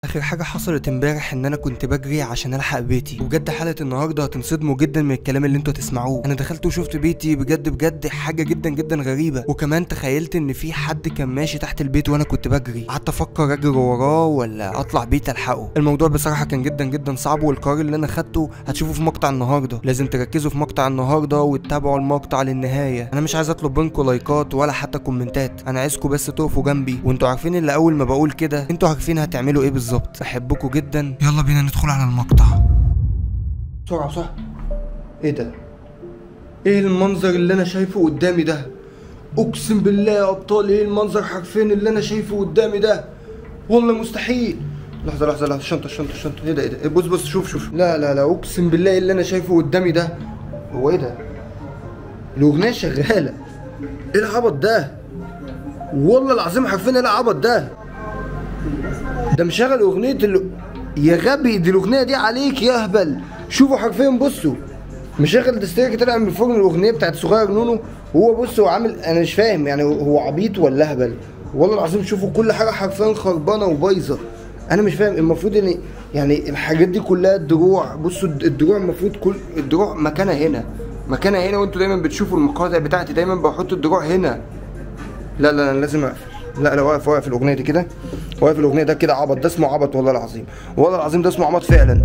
اخر حاجه حصلت امبارح ان انا كنت بجري عشان الحق بيتي وبجد حلقه النهارده هتنصدموا جدا من الكلام اللي انتوا هتسمعوه انا دخلت وشفت بيتي بجد بجد حاجه جدا جدا غريبه وكمان تخيلت ان في حد كان ماشي تحت البيت وانا كنت بجري قعدت افكر اجري وراه ولا اطلع بيتي الحقه الموضوع بصراحه كان جدا جدا صعب والقرار اللي انا خدته هتشوفه في مقطع النهارده لازم تركزوا في مقطع النهارده وتتابعوا المقطع للنهايه انا مش عايز اطلب منكم لايكات ولا حتى كومنتات انا عايزكم بس تقفوا جنبي وانتوا عارفين اللي اول ما بقول كده انتوا عارفين هتعملوا ايه بالظبط بحبكم جدا يلا بينا ندخل على المقطع بسرعه صح ايه ده ايه المنظر اللي انا شايفه قدامي ده اقسم بالله يا ابطال ايه المنظر حرفيا اللي انا شايفه قدامي ده والله مستحيل لحظه لحظه لحظه الشنطه الشنطه الشنطه ايه ده ايه ده بص بص شوف شوف لا لا لا اقسم بالله ايه اللي انا شايفه قدامي ده هو ايه ده الاغنيه شغاله ايه العبط ده والله العظيم حرفيا ايه العبط ده ده مشغل اغنيه ال... يا غبي دي الاغنيه دي عليك يا اهبل شوفوا حرفيا بصوا مشغل دستيرك طلع من الفرن الاغنيه بتاعت صغير نونو وهو بص هو عامل انا مش فاهم يعني هو عبيط ولا اهبل والله العظيم شوفوا كل حاجه حرفيا خربانه وبايظه انا مش فاهم المفروض ان يعني الحاجات دي كلها الدروع بصوا الدروع المفروض كل الدروع مكانها هنا مكانها هنا وانتوا دايما بتشوفوا المقاطع بتاعتي دايما بحط الدروع هنا لا لا انا لازم اقفل لا لا واقف واقف الاغنيه دي كده واقف الاغنيه ده كده عبط ده اسمه عبط والله العظيم والله العظيم ده اسمه عبط فعلا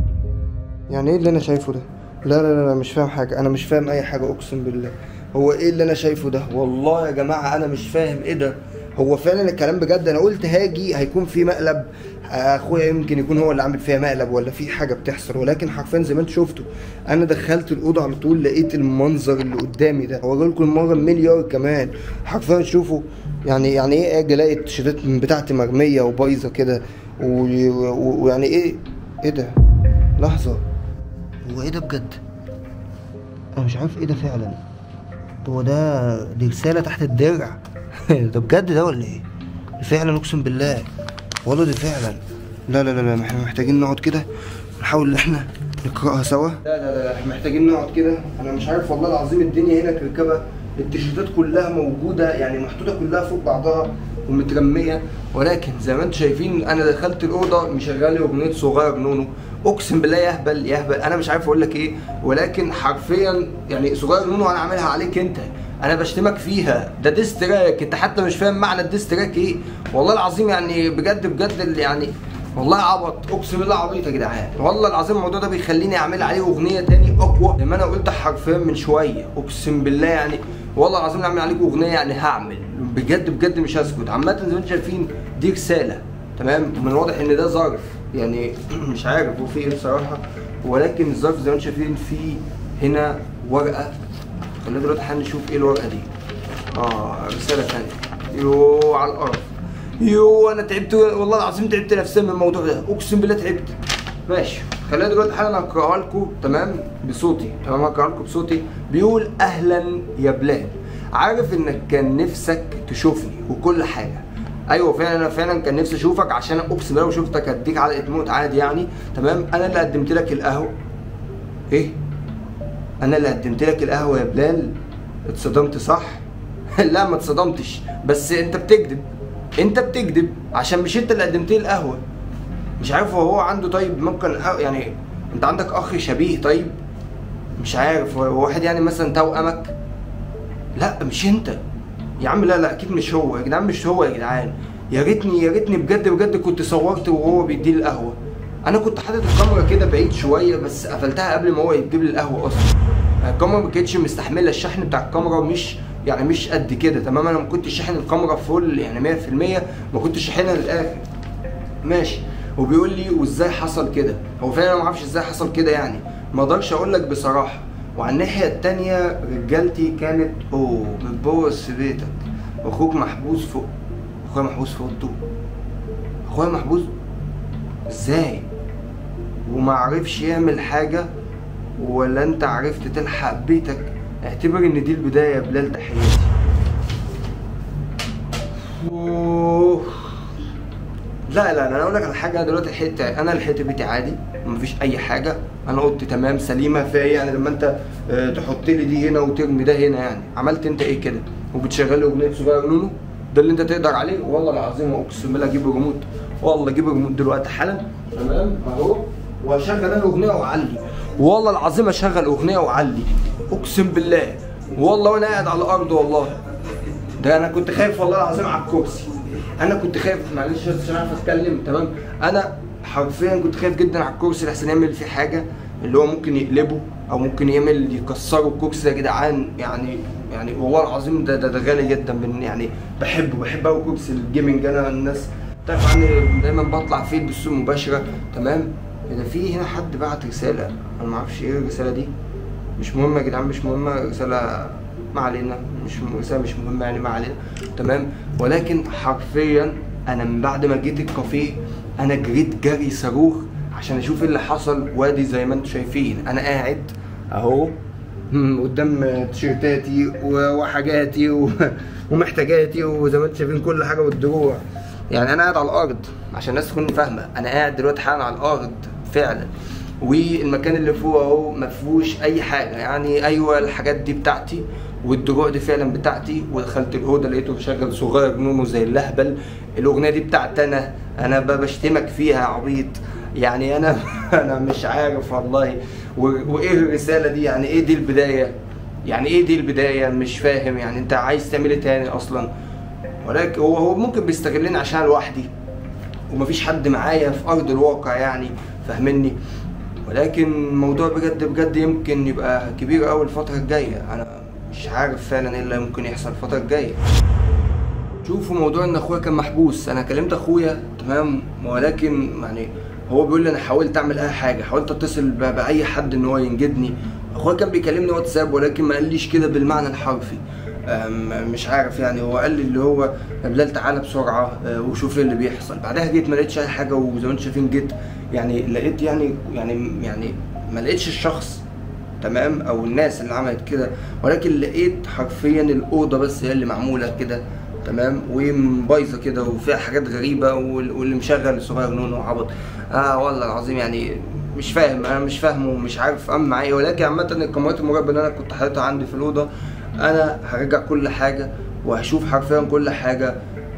يعني ايه اللي انا شايفه ده لا لا لا لا مش فاهم حاجه انا مش فاهم اي حاجه اقسم بالله هو ايه اللي انا شايفه ده والله يا جماعه انا مش فاهم ايه ده هو فعلا الكلام بجد انا قلت هاجي هيكون في مقلب اخويا يمكن يكون هو اللي عامل فيها مقلب ولا في حاجه بتحصل ولكن حرفيا زي ما انتوا شفتوا انا دخلت الاوضه على طول لقيت المنظر اللي قدامي ده هوري لكم المره مليار كمان حرفيا شوفوا يعني يعني ايه اجي الاقي التيشيرتات بتاعتي مرميه وبايظه كده و- و- ويعني ايه ايه ده لحظه هو ايه ده بجد انا مش عارف ايه ده فعلا هو ده دي رساله تحت الدرع ده بجد ده ولا ايه فعلا اقسم بالله والله دي فعلا لا لا لا لا احنا محتاجين نقعد كده نحاول ان احنا نقراها سوا لا لا لا احنا محتاجين نقعد كده انا مش عارف والله العظيم الدنيا هنا كركبه التيشيرتات كلها موجوده يعني محطوطه كلها فوق بعضها ومترميه ولكن زي ما انتم شايفين انا دخلت الاوضه مشغله اغنيه صغير نونو اقسم بالله يهبل يهبل انا مش عارف اقول لك ايه ولكن حرفيا يعني صغير نونو انا عاملها عليك انت انا بشتمك فيها ده ديس تراك انت حتى مش فاهم معنى الديس تراك ايه والله العظيم يعني بجد بجد اللي يعني والله عبط اقسم بالله عبيط يا جدعان والله العظيم الموضوع ده بيخليني اعمل عليه اغنيه تاني اقوى زي ما انا قلت حرفيا من شويه اقسم بالله يعني والله العظيم اعمل عليك اغنيه يعني هعمل بجد بجد مش هسكت عامه زي ما انتم شايفين دي رساله تمام ومن الواضح ان ده ظرف يعني مش عارف هو في ايه بصراحه ولكن الظرف زي ما انتم شايفين في هنا ورقه خلينا دلوقتي هنشوف ايه الورقه دي اه رساله ثانيه يو على الارض يو انا تعبت والله العظيم تعبت نفسيا من الموضوع ده اقسم بالله تعبت ماشي خلينا دلوقتي حالا هقراها لكم تمام بصوتي تمام هقراها لكم بصوتي بيقول اهلا يا بلال عارف انك كان نفسك تشوفني وكل حاجه ايوه فعلا انا فعلا كان نفسي اشوفك عشان اقسم بالله لو شفتك اديك علقه موت عادي يعني تمام انا اللي قدمت لك القهوه ايه انا اللي قدمت لك القهوه يا بلال اتصدمت صح لا ما اتصدمتش بس انت بتكذب انت بتكذب عشان مش انت اللي قدمت لي القهوه مش عارف هو عنده طيب ممكن يعني انت عندك اخ شبيه طيب مش عارف هو واحد يعني مثلا توأمك لا مش انت يا عم لا لا اكيد مش هو يا جدعان مش هو يا جدعان يا ريتني يا ريتني بجد بجد كنت صورت وهو بيديني القهوه انا كنت حاطط الكاميرا كده بعيد شويه بس قفلتها قبل ما هو يجيب لي القهوه اصلا الكاميرا ما كانتش مستحمله الشحن بتاع الكاميرا مش يعني مش قد كده تمام انا ما كنتش شاحن الكاميرا فول يعني 100% ما كنتش شاحنها للاخر ماشي وبيقول لي وازاي حصل كده هو فعلا ما اعرفش ازاي حصل كده يعني ما اقدرش اقول لك بصراحه وعلى الناحيه التانية رجالتي كانت اوه بتبوظ في بيتك واخوك محبوس فوق اخويا محبوس فوق الطوب اخويا محبوس ازاي وما عرفش يعمل حاجه ولا انت عرفت تلحق بيتك اعتبر ان دي البدايه يا بلال تحياتي أوه. لا لا انا اقول لك على حاجه دلوقتي لحقت انا لحقت بيتي عادي مفيش اي حاجه انا قلت تمام سليمه في يعني لما انت آه، تحط لي دي هنا وترمي ده هنا يعني عملت انت ايه كده وبتشغل لي اغنيه صغير نونو ده اللي انت تقدر عليه والله العظيم اقسم بالله اجيب ريموت والله جيب الريموت دلوقتي حالا تمام اهو واشغل انا اغنيه واعلي والله العظيم اشغل اغنيه واعلي اقسم بالله والله وانا قاعد على الارض والله ده انا كنت خايف والله العظيم على الكرسي انا كنت خايف معلش بس عشان اعرف اتكلم تمام انا حرفيا كنت خايف جدا على الكرسي لحسن يعمل فيه حاجه اللي هو ممكن يقلبه او ممكن يعمل يكسروا الكرسي ده يا جدعان يعني يعني والله العظيم ده ده, ده غالي جدا من يعني بحبه بحب قوي كرسي الجيمنج انا الناس تعرف عني دايما بطلع فيه بالصوره مباشره تمام ده في هنا حد بعت رساله انا ما اعرفش ايه الرساله دي مش مهمه يا جدعان مش مهمه رساله ما علينا مش رساله مش مهمه يعني ما علينا تمام ولكن حرفيا انا من بعد ما جيت الكافيه انا جريت جري صاروخ عشان اشوف ايه اللي حصل وادي زي ما انتم شايفين انا قاعد اهو مم، قدام تيشيرتاتي و- وحاجاتي و- ومحتاجاتي وزي ما انتم شايفين كل حاجه والدروع يعني انا قاعد على الارض عشان الناس تكون فاهمه انا قاعد دلوقتي حالا على الارض فعلا والمكان اللي فوق اهو ما فيهوش اي حاجه يعني ايوه الحاجات دي بتاعتي والدروع دي فعلا بتاعتي ودخلت الاوضه لقيته مشغل صغير نونو زي اللهبل الاغنيه دي بتاعتي انا انا ب- بشتمك فيها يا عبيط يعني انا انا مش عارف والله و- وايه الرساله دي يعني ايه دي البدايه يعني ايه دي البدايه مش فاهم يعني انت عايز تعمل ايه تاني اصلا ولكن هو هو ممكن بيستغلني عشان أنا لوحدي ومفيش حد معايا في ارض الواقع يعني فاهمني ولكن الموضوع بجد بجد يمكن يبقى كبير قوي الفتره الجايه انا مش عارف فعلا ايه اللي ممكن يحصل الفتره الجايه شوفوا موضوع ان اخويا كان محبوس انا كلمت اخويا تمام ولكن يعني هو بيقول لي انا حاولت اعمل اي حاجه حاولت اتصل ب- باي حد ان هو ينجدني اخويا كان بيكلمني واتساب ولكن ما قاليش كده بالمعنى الحرفي أم، مش عارف يعني هو قال لي اللي هو يا بلال تعالى بسرعه أه، وشوف ايه اللي بيحصل بعدها جيت ما لقيتش اي حاجه وزي ما انتم شايفين جيت يعني لقيت يعني يعني يعني ما لقيتش الشخص تمام او الناس اللي عملت كده ولكن لقيت حرفيا الاوضه بس هي اللي معموله كده تمام وبايظه كده وفيها حاجات غريبه وال- واللي مشغل صغير نونو وعبط اه والله العظيم يعني مش فاهم انا مش فاهمه ومش عارف اعمل معاه ايه ولكن عامه الكاميرات المراقبه اللي انا كنت حاططها عندي في الاوضه انا هرجع كل حاجه وهشوف حرفيا كل حاجه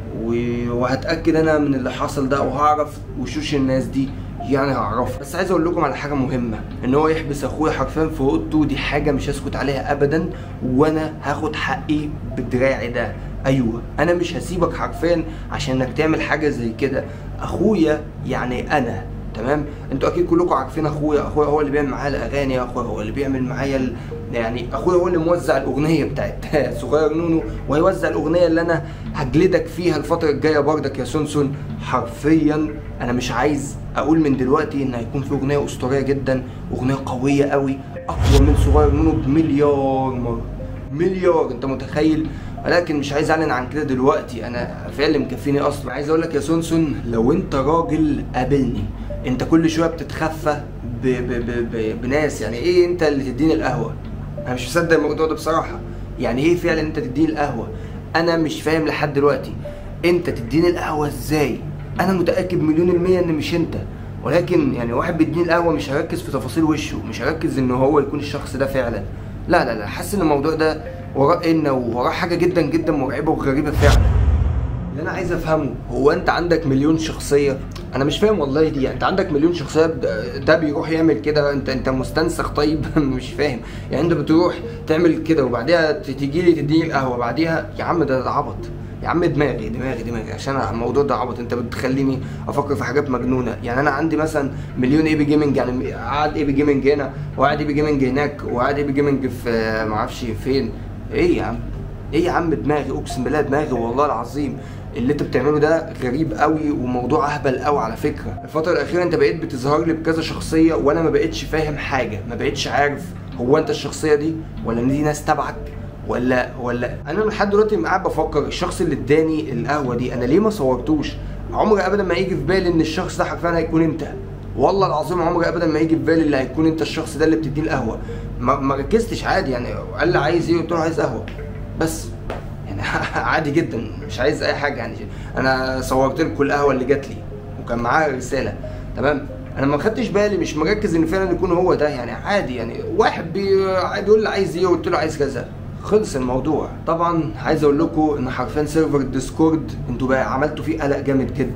و- وهتاكد انا من اللي حصل ده وهعرف وشوش الناس دي يعني هعرف بس عايز اقول لكم على حاجه مهمه ان هو يحبس اخويا حرفيا في اوضته دي حاجه مش هسكت عليها ابدا وانا هاخد حقي بدراعي ده ايوه انا مش هسيبك حرفيا عشان انك تعمل حاجه زي كده اخويا يعني انا تمام انتوا اكيد كلكم عارفين اخويا اخويا هو اللي بيعمل معايا الاغاني اخويا هو اللي بيعمل معايا ال... يعني اخويا هو اللي موزع الاغنيه بتاعت صغير نونو وهيوزع الاغنيه اللي انا هجلدك فيها الفتره الجايه بردك يا سونسون حرفيا انا مش عايز اقول من دلوقتي ان هيكون في اغنيه اسطوريه جدا اغنيه قويه قوي اقوى من صغير نونو بمليار مره مليار انت متخيل ولكن مش عايز اعلن عن كده دلوقتي انا فعلا مكفيني اصلا عايز اقول لك يا سونسون لو انت راجل قابلني انت كل شويه بتتخفى ب ب ب ب بناس يعني ايه انت اللي تديني القهوه انا مش مصدق الموضوع ده بصراحه يعني ايه فعلا انت تديني القهوه انا مش فاهم لحد دلوقتي انت تديني القهوه ازاي انا متاكد مليون المية ان مش انت ولكن يعني واحد بيديني القهوه مش هركز في تفاصيل وشه مش هركز ان هو يكون الشخص ده فعلا لا لا لا حاسس ان الموضوع ده وراه ان ووراه حاجه جدا جدا مرعبه وغريبه فعلا اللي انا عايز افهمه هو انت عندك مليون شخصيه انا مش فاهم والله دي يعني انت عندك مليون شخصيه ده- ده بيروح يعمل كده انت انت مستنسخ طيب مش فاهم يعني انت بتروح تعمل كده وبعديها ت- تيجي لي تديني القهوه بعديها يا عم ده ده عبط يا عم دماغي دماغي دماغي عشان الموضوع ده عبط انت بتخليني افكر في حاجات مجنونه يعني انا عندي مثلا مليون اي بي جيمنج يعني قاعد اي بي جيمنج هنا وقاعد اي بي جيمنج هناك وقاعد اي بي جيمنج في آه، معرفش فين ايه يا عم ايه يا عم دماغي اقسم بالله دماغي والله العظيم اللي انت بتعمله ده غريب قوي وموضوع اهبل قوي على فكره الفتره الاخيره انت بقيت بتظهر لي بكذا شخصيه وانا ما بقتش فاهم حاجه ما بقتش عارف هو انت الشخصيه دي ولا ان دي ناس تبعك ولا ولا انا لحد دلوقتي قاعد بفكر الشخص اللي اداني القهوه دي انا ليه ما صورتوش عمري ابدا ما يجي في بالي ان الشخص ده حرفيا هيكون انت والله العظيم عمري ابدا ما يجي في بالي اللي هيكون انت الشخص ده اللي بتديني القهوه ما, ما ركزتش عادي يعني قال لي عايز ايه قلت له عايز قهوه بس يعني عادي جدا مش عايز اي حاجه يعني انا صورت لكم القهوه اللي جات لي وكان معاها رساله تمام انا ما خدتش بالي مش مركز ان فعلا يكون هو ده يعني عادي يعني واحد بي- بيقول لي عايز ايه قلت له عايز كذا خلص الموضوع طبعا عايز اقول لكم ان حرفيا سيرفر الديسكورد انتوا بقى عملتوا فيه قلق جامد جدا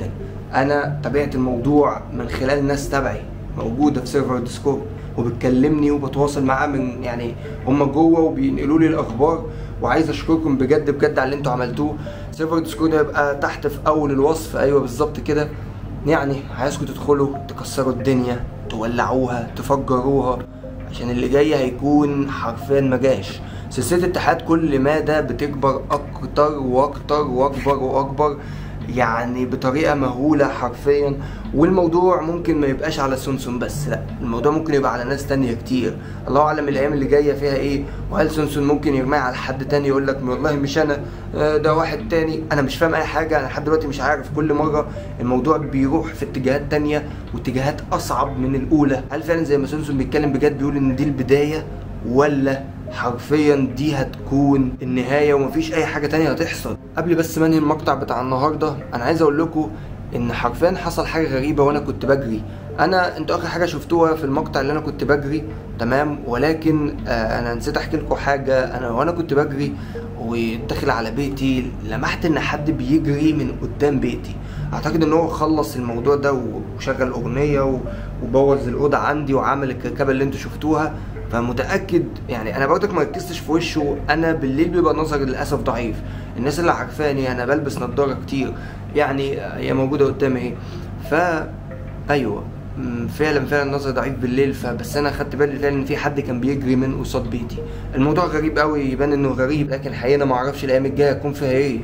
انا تابعت الموضوع من خلال ناس تبعي موجوده في سيرفر ديسكورد وبتكلمني وبتواصل معاه من يعني هم جوه وبينقلوا لي الاخبار وعايز اشكركم بجد بجد على اللي انتوا عملتوه سيرفر ديسكورد هيبقى تحت في اول الوصف ايوه بالظبط كده يعني عايزكم تدخلوا تكسروا الدنيا تولعوها تفجروها عشان اللي جاي هيكون حرفيا مجاش سلسله اتحاد كل مادة بتكبر اكتر واكتر واكبر واكبر يعني بطريقه مهوله حرفيا والموضوع ممكن ما يبقاش على سونسون بس لا الموضوع ممكن يبقى على ناس تانية كتير الله اعلم الايام اللي جايه فيها ايه وهل سونسون ممكن يرميها على حد تاني يقول لك والله مش انا آه، ده واحد تاني انا مش فاهم اي حاجه انا لحد دلوقتي مش عارف كل مره الموضوع بيروح في اتجاهات تانية واتجاهات اصعب من الاولى هل فعلا زي ما سونسون بيتكلم بجد بيقول ان دي البدايه ولا حرفيا دي هتكون النهايه ومفيش اي حاجه تانية هتحصل قبل بس ما انهي المقطع بتاع النهارده انا عايز اقول لكم ان حرفيا حصل حاجه غريبه وانا كنت بجري انا انتوا اخر حاجه شفتوها في المقطع اللي انا كنت بجري تمام ولكن آه انا نسيت احكي لكم حاجه انا وانا كنت بجري وداخل على بيتي لمحت ان حد بيجري من قدام بيتي اعتقد ان هو خلص الموضوع ده وشغل اغنيه و- وبوظ الاوضه عندي وعمل الكركبه اللي انتوا شفتوها فمتاكد يعني انا برضك ما ركزتش في وشه انا بالليل بيبقى نظري للاسف ضعيف الناس اللي عارفاني انا بلبس نظاره كتير يعني هي موجوده قدامي اهي ف ايوه م، فعلا فعلا نظري ضعيف بالليل فبس انا خدت بالي فعلا ان في حد كان بيجري من قصاد بيتي الموضوع غريب قوي يبان انه غريب لكن الحقيقه انا ما اعرفش الايام الجايه هتكون فيها ايه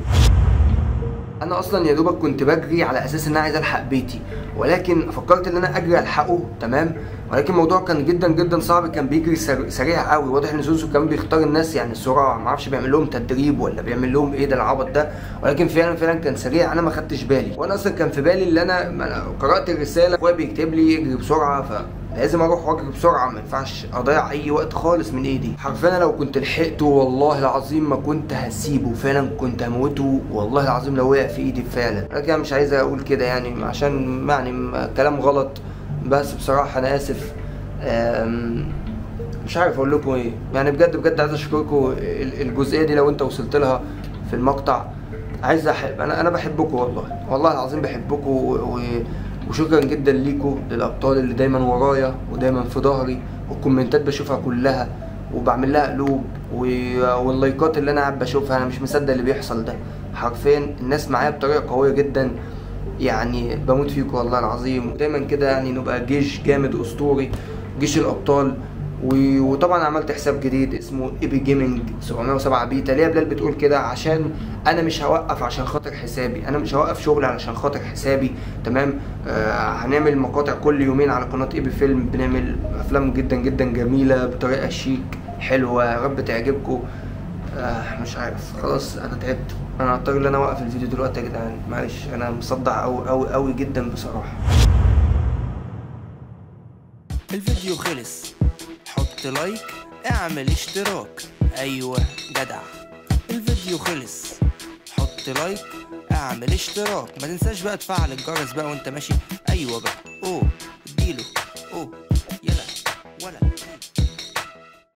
انا اصلا يا دوبك كنت بجري على اساس ان انا عايز الحق بيتي ولكن فكرت ان انا اجري الحقه تمام ولكن الموضوع كان جدا جدا صعب كان بيجري سر- سريع قوي واضح ان زوزو كان بيختار الناس يعني السرعه ما اعرفش بيعمل لهم تدريب ولا بيعمل لهم ايه ده العبط ده ولكن فعلا فعلا كان سريع انا ما خدتش بالي وانا اصلا كان في بالي اللي انا ما أنا قرات الرساله اخويا بيكتب لي يجري بسرعه ف لازم اروح واجري بسرعه ما ينفعش اضيع اي وقت خالص من ايدي حرفيا أنا لو كنت لحقته والله العظيم ما كنت هسيبه فعلا كنت هموته والله العظيم لو وقع في ايدي فعلا لكن أنا مش عايز اقول كده يعني عشان يعني م- كلام غلط بس بصراحه انا اسف أم، مش عارف اقول لكم ايه يعني بجد بجد عايز اشكركم ال- الجزئيه دي لو انت وصلت لها في المقطع عايز احب انا انا بحبكم والله والله العظيم بحبكم و... و... وشكرا جدا ليكم للابطال اللي دايما ورايا ودايما في ظهري والكومنتات بشوفها كلها وبعمل لها قلوب و... واللايكات اللي انا قاعد بشوفها انا مش مصدق اللي بيحصل ده حرفيا الناس معايا بطريقه قويه جدا يعني بموت فيكم والله العظيم ودايما كده يعني نبقى جيش جامد اسطوري جيش الابطال و- وطبعا عملت حساب جديد اسمه ايبي جيمنج 707 بيتا ليه يا بلال بتقول كده عشان انا مش هوقف عشان خاطر حسابي انا مش هوقف شغل علشان خاطر حسابي تمام آه هنعمل مقاطع كل يومين على قناه ايبي فيلم بنعمل افلام جدا جدا جميله بطريقه شيك حلوه يا رب تعجبكم آه مش عارف خلاص انا تعبت انا هضطر ان انا اوقف الفيديو دلوقتي يا جدعان معلش انا مصدع قوي قوي قوي جدا بصراحه الفيديو خلص حط لايك اعمل اشتراك ايوه جدع الفيديو خلص حط لايك اعمل اشتراك ما تنساش بقى تفعل الجرس بقى وانت ماشي ايوه بقى اوه اديله اوه